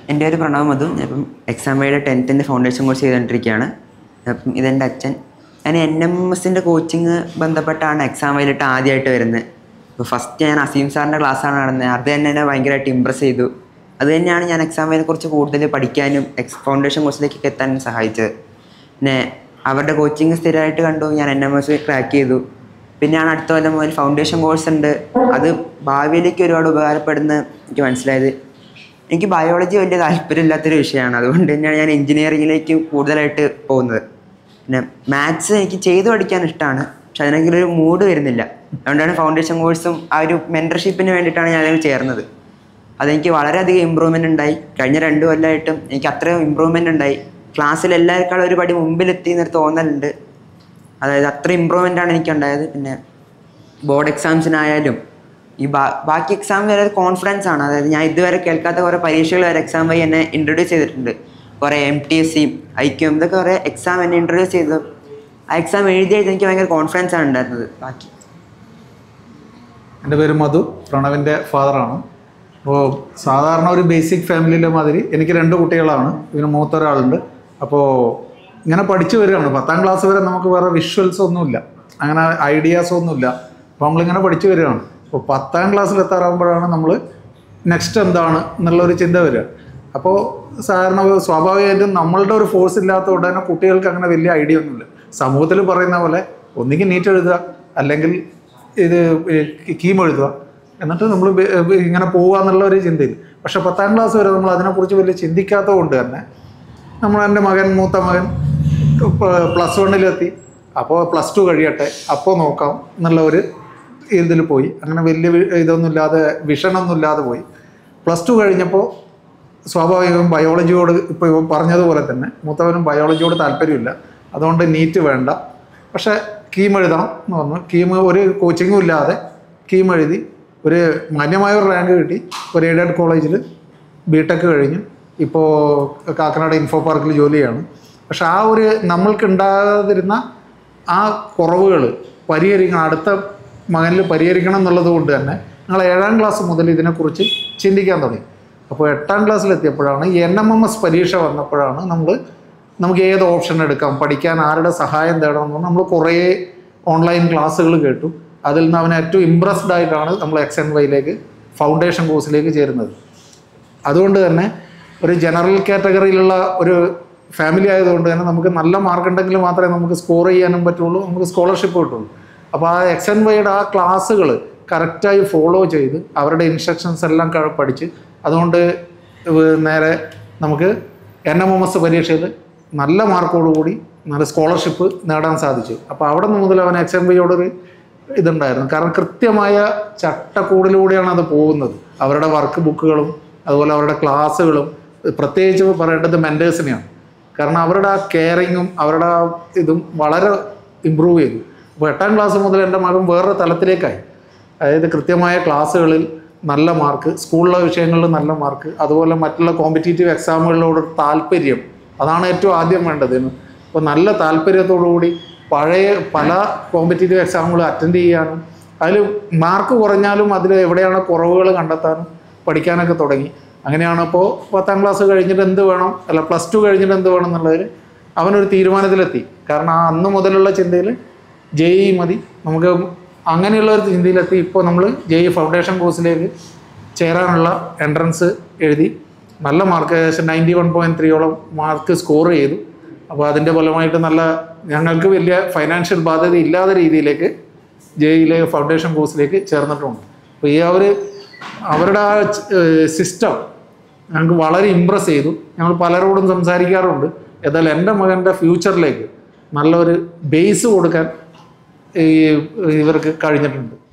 എൻ്റെ പേര് പ്രണവ് മധു ഞാൻ ഇപ്പം എക്സാം വൈയുടെ ടെൻത്തിൻ്റെ ഫൗണ്ടേഷൻ കോഴ്സ് ചെയ്തുകൊണ്ടിരിക്കുകയാണ് അപ്പം ഇതെൻ്റെ അച്ഛൻ ഞാൻ എൻ എം എസിൻ്റെ കോച്ചിങ് ബന്ധപ്പെട്ടാണ് എക്സാം വൈയിലിട്ട് ആദ്യമായിട്ട് വരുന്നത് അപ്പോൾ ഫസ്റ്റ് ഞാൻ അസീം സാറിൻ്റെ ക്ലാസ്സാണ് നടന്നത് അത് തന്നെ എന്നെ ഭയങ്കരമായിട്ട് ഇമ്പ്രസ് ചെയ്തു അത് തന്നെയാണ് ഞാൻ എക്സാം വൈനെ കുറിച്ച് കൂടുതൽ പഠിക്കാനും എക്സ് ഫൗണ്ടേഷൻ കോഴ്സിലേക്കൊക്കെ എത്താനും സഹായിച്ചത് പിന്നെ അവരുടെ കോച്ചിങ് സ്ഥിരമായിട്ട് കണ്ടു ഞാൻ എൻ എം എസ് ക്രാക്ക് ചെയ്തു പിന്നെയാണ് അടുത്ത കൊല്ലം മുതൽ ഫൗണ്ടേഷൻ കോഴ്സ് ഉണ്ട് അത് ഭാവിയിലേക്ക് ഒരുപാട് ഉപകാരപ്പെടുന്ന എനിക്ക് മനസ്സിലായത് എനിക്ക് ബയോളജി വലിയ താല്പര്യമില്ലാത്തൊരു വിഷയമാണ് അതുകൊണ്ട് തന്നെയാണ് ഞാൻ എഞ്ചിനീയറിങ്ങിലേക്ക് കൂടുതലായിട്ട് പോകുന്നത് പിന്നെ മാത്സ് എനിക്ക് ചെയ്തു പഠിക്കാൻ ഇഷ്ടമാണ് പക്ഷെ അതിനെങ്കിലും ഒരു മൂഡ് വരുന്നില്ല അതുകൊണ്ടാണ് ഫൗണ്ടേഷൻ കോഴ്സും ആ ഒരു മെൻറ്റർഷിപ്പിന് വേണ്ടിയിട്ടാണ് ഞാനതിൽ ചേർന്നത് അതെനിക്ക് വളരെയധികം ഇമ്പ്രൂവ്മെൻ്റ് ഉണ്ടായി കഴിഞ്ഞ രണ്ട് കൊല്ലമായിട്ടും എനിക്ക് അത്രയും ഇമ്പ്രൂവ്മെൻ്റ് ഉണ്ടായി ക്ലാസ്സിൽ എല്ലാവരെക്കാളും ഒരു പടി മുമ്പിലെത്തി എന്നൊരു തോന്നലുണ്ട് അതായത് അത്ര ഇമ്പ്രൂവ്മെൻ്റ് ആണ് എനിക്കുണ്ടായത് പിന്നെ ബോർഡ് എക്സാംസിനായാലും ഈ ബാ ബാക്കി എക്സാം വരെ കോൺഫിഡൻസ് ആണ് അതായത് ഞാൻ ഇതുവരെ കേൾക്കാത്ത കുറേ പരീക്ഷകൾ വരെ എക്സാം വഴി എന്നെ ഇൻട്രൊഡ്യൂസ് ചെയ്തിട്ടുണ്ട് കുറേ എം ടി എസ് സിയും ഐക്യം ഇതൊക്കെ കുറേ എക്സാം എന്നെ ഇൻട്രൊഡ്യൂസ് ചെയ്തു ആ എക്സാം എഴുതി എഴുതി എനിക്ക് ഭയങ്കര കോൺഫിഡൻസ് ആണ് ഉണ്ടായിരുന്നത് ബാക്കി എൻ്റെ പേര് മധു പ്രണവിൻ്റെ ഫാദറാണ് അപ്പോൾ സാധാരണ ഒരു ബേസിക് ഫാമിലിയിലെ മാതിരി എനിക്ക് രണ്ട് കുട്ടികളാണ് ഇതിന് മൂത്ത ഒരാളുണ്ട് അപ്പോൾ ഇങ്ങനെ പഠിച്ചു വരികയാണ് പത്താം ക്ലാസ് വരെ നമുക്ക് വേറെ വിഷ്വൽസ് ഒന്നുമില്ല അങ്ങനെ ഐഡിയാസ് ഒന്നുമില്ല അപ്പോൾ നമ്മളിങ്ങനെ പഠിച്ചു വരികയാണ് അപ്പോൾ പത്താം ക്ലാസ്സിൽ എത്താറാകുമ്പോഴാണ് നമ്മൾ നെക്സ്റ്റ് എന്താണ് എന്നുള്ളൊരു ചിന്ത വരിക അപ്പോൾ സാധാരണ സ്വാഭാവികമായിട്ടും നമ്മളുടെ ഒരു ഫോഴ്സ് ഇല്ലാത്തതുകൊണ്ട് തന്നെ കുട്ടികൾക്ക് അങ്ങനെ വലിയ ഐഡിയ ഒന്നുമില്ല സമൂഹത്തിൽ പറയുന്ന പോലെ ഒന്നുകിൽ നീറ്റ് എഴുതുക അല്ലെങ്കിൽ ഇത് കീം എഴുതുക എന്നിട്ട് നമ്മൾ ഇങ്ങനെ പോവുക എന്നുള്ള ഒരു ചിന്തയിൽ പക്ഷെ പത്താം ക്ലാസ് വരെ നമ്മൾ അതിനെക്കുറിച്ച് വലിയ ചിന്തിക്കാത്തത് കൊണ്ട് തന്നെ നമ്മൾ എൻ്റെ മകൻ മൂത്ത മകൻ പ്ലസ് വണ്ണിലെത്തി അപ്പോൾ പ്ലസ് ടു കഴിയട്ടെ അപ്പോൾ നോക്കാം എന്നുള്ള ഒരു ഇതിൽ പോയി അങ്ങനെ വലിയ വി- ഇതൊന്നും ഇല്ലാതെ വിഷനൊന്നും ഇല്ലാതെ പോയി പ്ലസ് ടു കഴിഞ്ഞപ്പോൾ സ്വാഭാവികവും ബയോളജിയോട് ഇപ്പോൾ ഇവൻ പറഞ്ഞതുപോലെ തന്നെ മൂത്തവനും ബയോളജിയോട് താല്പര്യമില്ല അതുകൊണ്ട് നീറ്റ് വേണ്ട പക്ഷേ കീം എഴുതണം എന്ന് പറഞ്ഞു കീം ഒരു കോച്ചിങ്ങും ഇല്ലാതെ കീം എഴുതി ഒരു മാന്യമായ ഒരു റാങ്ക് കിട്ടി ഒരു എയ്ഡഡ് കോളേജിൽ ബി ടെക് കഴിഞ്ഞു ഇപ്പോൾ കാക്കനാട് ഇൻഫോ പാർക്കിൽ ജോലി ചെയ്യാണ് പക്ഷെ ആ ഒരു നമ്മൾക്ക് ഉണ്ടാകാതിരുന്ന ആ കുറവുകൾ പരിഹരിക്കണം അടുത്ത മകനിൽ പരിഹരിക്കണം എന്നുള്ളത് കൊണ്ട് തന്നെ ഞങ്ങൾ ഏഴാം ക്ലാസ് മുതൽ ഇതിനെക്കുറിച്ച് ചിന്തിക്കാൻ തുടങ്ങി അപ്പോൾ എട്ടാം ക്ലാസ്സിലെത്തിയപ്പോഴാണ് എൻ എം എം എസ് പരീക്ഷ വന്നപ്പോഴാണ് നമ്മൾ നമുക്ക് ഏത് ഓപ്ഷൻ എടുക്കാം പഠിക്കാൻ ആരുടെ സഹായം തേടണം എന്ന് പറഞ്ഞ് നമ്മൾ കുറേ ഓൺലൈൻ ക്ലാസ്സുകൾ കേട്ടു അതിൽ നിന്ന് അവൻ ഏറ്റവും ഇമ്പ്രസ്ഡ് ആയിട്ടാണ് നമ്മൾ എക്സ് എൻ വൈയിലേക്ക് ഫൗണ്ടേഷൻ കോഴ്സിലേക്ക് ചേരുന്നത് അതുകൊണ്ട് തന്നെ ഒരു ജനറൽ കാറ്റഗറിയിലുള്ള ഒരു ഫാമിലി ആയതുകൊണ്ട് തന്നെ നമുക്ക് നല്ല മാർക്ക് ഉണ്ടെങ്കിൽ മാത്രമേ നമുക്ക് സ്കോർ ചെയ്യാനും പറ്റുള്ളൂ നമുക്ക് സ്കോളർഷിപ്പ് കിട്ടുള്ളൂ അപ്പോൾ ആ എക്സ് എൻ വൈയുടെ ആ ക്ലാസ്സുകൾ കറക്റ്റായി ഫോളോ ചെയ്ത് അവരുടെ ഇൻസ്ട്രക്ഷൻസ് എല്ലാം ക- പഠിച്ച് അതുകൊണ്ട് ഇവ- നേരെ നമുക്ക് എൻ എം എം എസ് പരീക്ഷയിൽ നല്ല മാർക്കോടുകൂടി നല്ല സ്കോളർഷിപ്പ് നേടാൻ സാധിച്ചു അപ്പോൾ അവിടെ നിന്ന് മുതൽ അവൻ എക്സ് എൻ വൈയോടൊരു ഇതുണ്ടായിരുന്നു കാരണം കൃത്യമായ ചട്ടക്കൂടിലൂടെയാണ് അത് പോകുന്നത് അവരുടെ വർക്ക് ബുക്കുകളും അതുപോലെ അവരുടെ ക്ലാസ്സുകളും പ്രത്യേകിച്ച് പറയേണ്ടത് മെൻറ്റേഴ്സിനെയാണ് കാരണം അവരുടെ ആ കെയറിങ്ങും അവരുടെ ആ ഇതും വളരെ ഇമ്പ്രൂവ് ചെയ്തു അപ്പോൾ എട്ടാം ക്ലാസ് മുതൽ എൻ്റെ മകൻ വേറൊരു തലത്തിലേക്കായി അതായത് കൃത്യമായ ക്ലാസ്സുകളിൽ നല്ല മാർക്ക് സ്കൂളിലെ വിഷയങ്ങളിൽ നല്ല മാർക്ക് അതുപോലെ മറ്റുള്ള കോമ്പറ്റീറ്റീവ് എക്സാമുകളിലോട് താല്പര്യം അതാണ് ഏറ്റവും ആദ്യം വേണ്ടത് അപ്പോൾ നല്ല താല്പര്യത്തോടു കൂടി പഴയ പല കോമ്പറ്റീറ്റീവ് എക്സാമുകൾ അറ്റൻഡ് ചെയ്യാനും അതിൽ മാർക്ക് കുറഞ്ഞാലും അതിൽ എവിടെയാണ് കുറവുകൾ കണ്ടെത്താനും പഠിക്കാനൊക്കെ തുടങ്ങി അങ്ങനെയാണ് അപ്പോൾ പത്താം ക്ലാസ് കഴിഞ്ഞിട്ട് എന്ത് വേണം അല്ല പ്ലസ് ടു കഴിഞ്ഞിട്ട് എന്ത് വേണം എന്നുള്ളതിൽ അവനൊരു തീരുമാനത്തിലെത്തി കാരണം ആ അന്ന് മുതലുള്ള ചിന്തയിൽ ജെ ഇ മതി നമുക്ക് അങ്ങനെയുള്ള ഒരു ചിന്തയിലെത്തി ഇപ്പോൾ നമ്മൾ ജെ ഇ ഫൗണ്ടേഷൻ കോഴ്സിലേക്ക് ചേരാനുള്ള എൻട്രൻസ് എഴുതി നല്ല മാർക്ക് ഏകദേശം നയൻറ്റി വൺ പോയിൻറ്റ് ത്രീയോളം മാർക്ക് സ്കോർ ചെയ്തു അപ്പോൾ അതിൻ്റെ ഫലമായിട്ട് നല്ല ഞങ്ങൾക്ക് വലിയ ഫൈനാൻഷ്യൽ ബാധ്യത ഇല്ലാത്ത രീതിയിലേക്ക് ജെയിലെ ഫൗണ്ടേഷൻ കോഴ്സിലേക്ക് ചേർന്നിട്ടുണ്ട് അപ്പോൾ ഈ അവർ അവരുടെ ആ സിസ്റ്റം ഞങ്ങൾക്ക് വളരെ ഇമ്പ്രസ് ചെയ്തു ഞങ്ങൾ പലരോടും സംസാരിക്കാറുണ്ട് ഏതായാലും എൻ്റെ മകൻ്റെ ഫ്യൂച്ചറിലേക്ക് നല്ലൊരു ബേസ് കൊടുക്കാൻ ഈ ഇവർക്ക് കഴിഞ്ഞിട്ടുണ്ട്